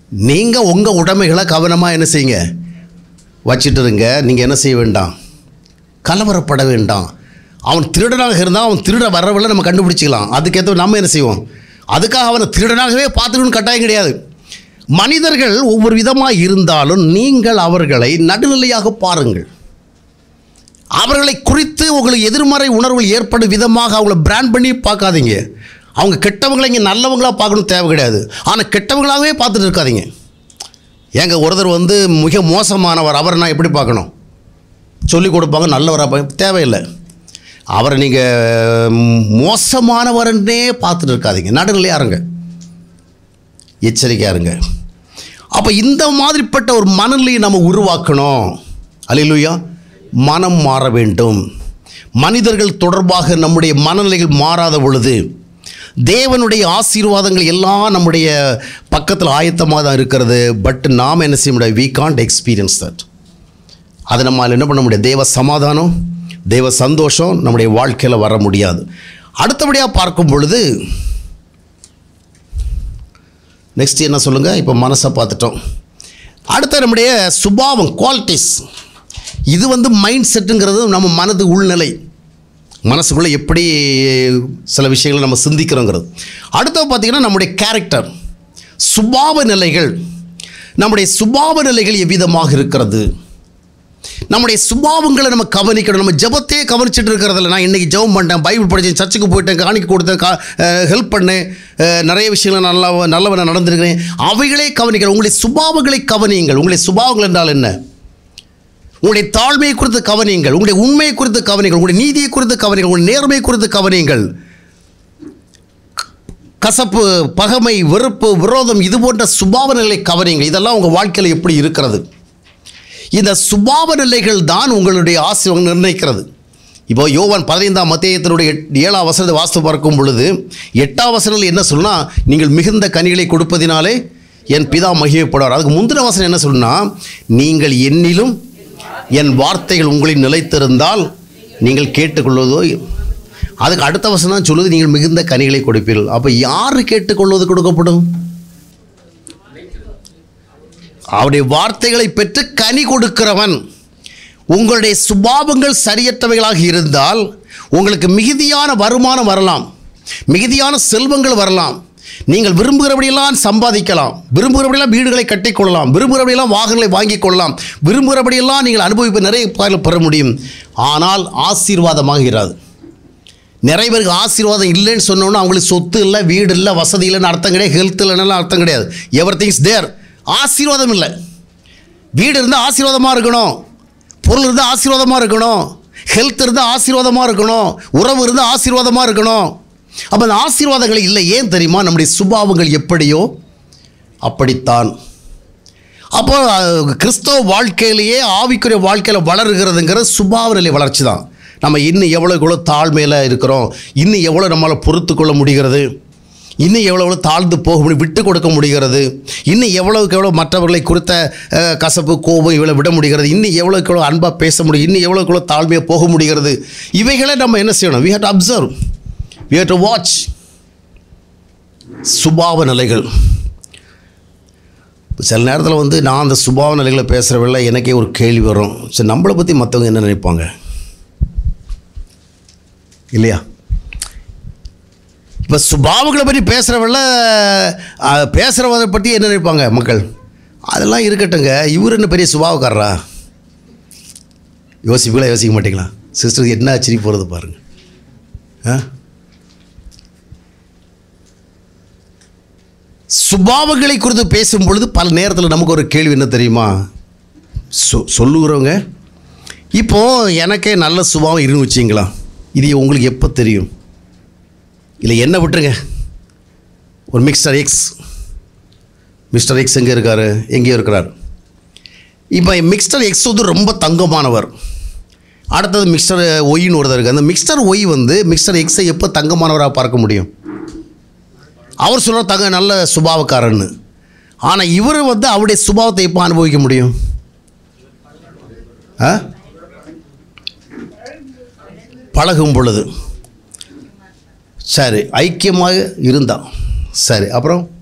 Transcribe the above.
நீங்கள் உங்கள் உடைமைகளை கவனமாக என்ன செய்யுங்க வச்சிட்டு இருங்க நீங்கள் என்ன செய்ய வேண்டாம் கலவரப்பட வேண்டாம் அவன் திருடனாக இருந்தால் அவன் திருட வரவில்லை நம்ம கண்டுபிடிச்சிக்கலாம் அதுக்கேற்ற நம்ம என்ன செய்வோம் அதுக்காக அவனை திருடனாகவே பார்த்துக்கணும்னு கட்டாயம் கிடையாது மனிதர்கள் ஒவ்வொரு விதமாக இருந்தாலும் நீங்கள் அவர்களை நடுநிலையாக பாருங்கள் அவர்களை குறித்து உங்களுக்கு எதிர்மறை உணர்வுகள் ஏற்படும் விதமாக அவங்கள பிராண்ட் பண்ணி பார்க்காதீங்க அவங்க கெட்டவங்களை இங்கே நல்லவங்களாக பார்க்கணும் தேவை கிடையாது ஆனால் கெட்டவங்களாகவே பார்த்துட்டு இருக்காதீங்க ஏங்க ஒருத்தர் வந்து மிக மோசமானவர் அவரை நான் எப்படி பார்க்கணும் சொல்லிக் கொடுப்பாங்க நல்லவராக பார்க்க தேவையில்லை அவரை நீங்கள் மோசமானவரன்னே பார்த்துட்டு இருக்காதீங்க நடுநிலையாக இருங்க எச்சரிக்கையாக இருங்க அப்போ இந்த மாதிரிப்பட்ட ஒரு மனநிலையை நம்ம உருவாக்கணும் அல்லையா மனம் மாற வேண்டும் மனிதர்கள் தொடர்பாக நம்முடைய மனநிலைகள் மாறாத பொழுது தேவனுடைய ஆசீர்வாதங்கள் எல்லாம் நம்முடைய பக்கத்தில் ஆயத்தமாக தான் இருக்கிறது பட் நாம் என்ன செய்ய முடியாது வி காண்ட் எக்ஸ்பீரியன்ஸ் தட் அதை நம்மால் என்ன பண்ண முடியாது தேவ சமாதானம் தேவ சந்தோஷம் நம்முடைய வாழ்க்கையில் வர முடியாது அடுத்தபடியாக பார்க்கும் பொழுது நெக்ஸ்ட் என்ன சொல்லுங்கள் இப்போ மனசை பார்த்துட்டோம் அடுத்த நம்முடைய சுபாவம் குவாலிட்டிஸ் இது வந்து மைண்ட் செட்டுங்கிறது நம்ம மனது உள்நிலை மனசுக்குள்ளே எப்படி சில விஷயங்களை நம்ம சிந்திக்கிறோங்கிறது அடுத்தது பார்த்திங்கன்னா நம்முடைய கேரக்டர் சுபாவ நிலைகள் நம்முடைய சுபாவ நிலைகள் எவ்விதமாக இருக்கிறது நம்முடைய சுபாவங்களை நம்ம கவனிக்கணும் நம்ம ஜெபத்தையே கவனிச்சுட்டு இருக்கிறதில்ல நான் இன்றைக்கி ஜெபம் பண்ணிட்டேன் பைபிள் படித்தேன் சர்ச்சுக்கு போயிட்டேன் காணிக்க கொடுத்தேன் கா ஹெல்ப் பண்ணேன் அஹ், நிறைய விஷயங்கள் நல்லா நல்லவன நடந்திருக்கிறேன் அவைகளே கவனிக்கிறேன் உங்களுடைய சுபாவங்களை கவனியுங்கள் உங்களுடைய சுபாவங்கள் என்றால் என்ன உங்களுடைய தாழ்மையை குறித்து கவனியுங்கள் உங்களுடைய உண்மையை குறித்து கவனியுங்கள் உங்களுடைய நீதியை குறித்து கவனியுங்கள் உங்களுடைய நேர்மையை குறித்து கவனியுங்கள் கசப்பு பகமை வெறுப்பு விரோதம் இது போன்ற சுபாவ நிலை கவனியுங்கள் இதெல்லாம் உங்கள் வாழ்க்கையில் எப்படி இருக்கிறது இந்த சுபாவ நிலைகள் தான் உங்களுடைய ஆசீர்வாதம் நிர்ணயிக்கிறது இப்போ யோவான் பதினைந்தாம் மத்தியத்தினுடைய எட் ஏழாம் வசனத்தை வாஸ்து பார்க்கும் பொழுது எட்டாம் வசனத்தில் என்ன சொல்லுனா நீங்கள் மிகுந்த கனிகளை கொடுப்பதினாலே என் பிதா மகிமைப்படுவார் அதுக்கு முந்தின வசனம் என்ன சொல்லுனா நீங்கள் என்னிலும் என் வார்த்தைகள் உங்களில் நிலைத்திருந்தால் நீங்கள் கேட்டுக்கொள்வதோ அதுக்கு அடுத்த வசனம் தான் சொல்லுது நீங்கள் மிகுந்த கனிகளை கொடுப்பீர்கள் அப்போ யார் கேட்டுக்கொள்வது கொடுக்கப்படும் அவருடைய வார்த்தைகளை பெற்று கனி கொடுக்கிறவன் உங்களுடைய சுபாவங்கள் சரியற்றவைகளாக இருந்தால் உங்களுக்கு மிகுதியான வருமானம் வரலாம் மிகுதியான செல்வங்கள் வரலாம் நீங்கள் விரும்புகிறபடியெல்லாம் சம்பாதிக்கலாம் விரும்புகிறபடியெல்லாம் வீடுகளை கட்டிக்கொள்ளலாம் விரும்புகிறபடியெல்லாம் வாகனங்களை வாங்கிக் கொள்ளலாம் விரும்புகிறபடியெல்லாம் நீங்கள் அனுபவிப்பு நிறைய பாடல்கள் பெற முடியும் ஆனால் ஆசீர்வாதமாக இராது நிறைய பேருக்கு ஆசீர்வாதம் இல்லைன்னு சொன்னோன்னா அவங்களுக்கு சொத்து இல்லை வீடு இல்லை வசதி இல்லைன்னு அர்த்தம் கிடையாது ஹெல்த் இல்லைன்னு அர்த்தம் கிடையாது எவ்ரி திங்ஸ் தேர் ஆசீர்வாதம் இல்லை வீடு இருந்தால் ஆசீர்வாதமாக இருக்கணும் பொருள் இருந்தால் ஆசீர்வாதமாக இருக்கணும் ஹெல்த் இருந்தால் ஆசீர்வாதமாக இருக்கணும் உறவு இருந்தால் ஆசீர்வாதமாக இருக்கணும் அப்போ அந்த ஆசீர்வாதங்கள் இல்லை ஏன் தெரியுமா நம்முடைய சுபாவங்கள் எப்படியோ அப்படித்தான் அப்போ அஹ், கிறிஸ்தவ வாழ்க்கையிலேயே ஆவிக்குரிய வாழ்க்கையில் வளருகிறதுங்கிற சுபாவ நிலை வளர்ச்சி தான் நம்ம இன்னும் எவ்வளோக்கு எவ்வளோ தாழ்மையில் இருக்கிறோம் இன்னும் எவ்வளோ நம்மளால் பொறுத்து கொள்ள முடிகிறது இன்னும் எவ்வளோ எவ்வளோ தாழ்ந்து போக முடியும் விட்டு கொடுக்க முடிகிறது இன்னும் எவ்வளோக்கு எவ்வளோ மற்றவர்களை குறித்த அஹ், கசப்பு கோபம் இவ்வளோ விட முடிகிறது இன்னும் எவ்வளோக்கு எவ்வளோ அன்பாக பேச முடியும் இன்னும் எவ்வளோக்கு எவ்வளோ தாழ்மையாக போக முடிகிறது இவைகளை நம்ம என்ன செய்யணும் we had to observe we had to watch சுபாவ நிலைகள் இப்ப சில நேரத்தில் வந்து நான் அந்த சுபாவ நிலைகளை பேசுகிறவில்ல எனக்கே ஒரு கேள்வி வரும் சரி நம்மளை பற்றி மற்றவங்க என்ன நினைப்பாங்க இல்லையா இப்போ சுபாவங்களை பற்றி பேசுகிறவங்கள பேசுகிறவதை பற்றி என்ன நினைப்பாங்க மக்கள் அதெல்லாம் இருக்கட்டுங்க இவர் என்ன பெரிய சுபாவக்காரரா யோசிப்பீங்களா யோசிக்க மாட்டீங்களா சிஸ்டருக்கு என்ன ஆச்சரிய போகிறது பாருங்கள் ஆ சுபாவங்களை குறித்து பேசும் பொழுது பல நேரத்தில் நமக்கு ஒரு கேள்வி என்ன தெரியுமா சொ சொல்லுகிறவங்க இப்போது எனக்கே நல்ல சுபாவம் இருந்து வச்சிங்களா இது உங்களுக்கு எப்போ தெரியும் இல்லை என்ன விட்டுருங்க ஒரு மிஸ்டர் எக்ஸ் மிஸ்டர் எக்ஸ் எங்கே இருக்கார் எங்கேயோ இருக்கிறார் இப்போ மிக்ஸ்டர் எக்ஸ் வந்து ரொம்ப தங்கமானவர் அடுத்தது மிக்ஸ்டர் ஒய்னு ஒருத்தர் இருக்குது அந்த மிக்ஸ்டர் ஒய் வந்து மிக்ஸ்டர் எக்ஸை எப்போ தங்கமானவராக பார்க்க முடியும் அவர் சொல்கிற தங்க நல்ல சுபாவக்காரன்னு ஆனால் இவர் வந்து அவருடைய சுபாவத்தை எப்போ அனுபவிக்க முடியும் ஆ பழகும் பொழுது சரி ஐக்கியமாக இருந்தான் சரி அப்புறம்